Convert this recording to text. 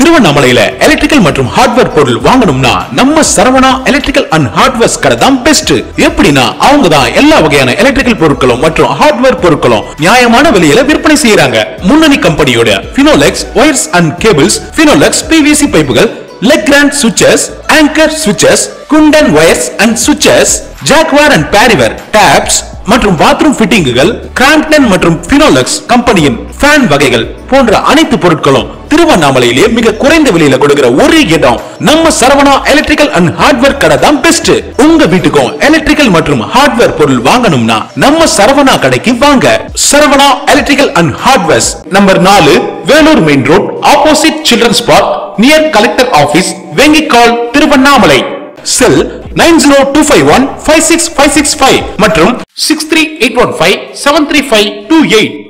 திருவண்ணாமலையில எலக்ட்ரிக்கல் மற்றும் ஹார்ட்வேர் பொருள் வாங்கணும்னா நம்ம சரவணா எலக்ட்ரிக்கல் அண்ட் ஹார்ட்வேர்ஸ் கடை தான் பெஸ்ட் எப்படின்னா அவங்க தான் எல்லா வகையான எலக்ட்ரிக்கல் பொருட்களும் மற்றும் ஹார்ட்வேர் பொருட்களும் நியாயமான விலையில விற்பனை செய்யறாங்க முன்னணி கம்பெனியோட Finolex wires and cables Finolex PVC பைப்புகள் Legrand switches Anchor switches Kundan wires and switches Jaquar and Parryware taps மற்றும் பாத்ரூம் ஃபிட்டிங்குகள் கிராம்ப்டன் மற்றும் பினோலக்ஸ் கம்பெனியின் ஃபேன் வகைகள் போன்ற அனைத்து பொருட்களும் திருவண்ணாமலையிலேயே மிக குறைந்த விலையில கொடுக்கிற ஒரே இடம் நம்ம சரவணா எலக்ட்ரிக்கல் அண்ட் ஹார்ட்வேர் கடை தான் பெஸ்ட் உங்க வீட்டுக்கும் எலக்ட்ரிக்கல் மற்றும் ஹார்ட்வேர் பொருள் வாங்கணும்னா நம்ம சரவணா கடைக்கு வாங்க Saravana electrical and hardwares number நாலு Vellore main road opposite children's park near collector office Vengikkal Tiruvannamalai cell nine zero two five one five six five six five மற்றும் six three eight one five seven three five two eight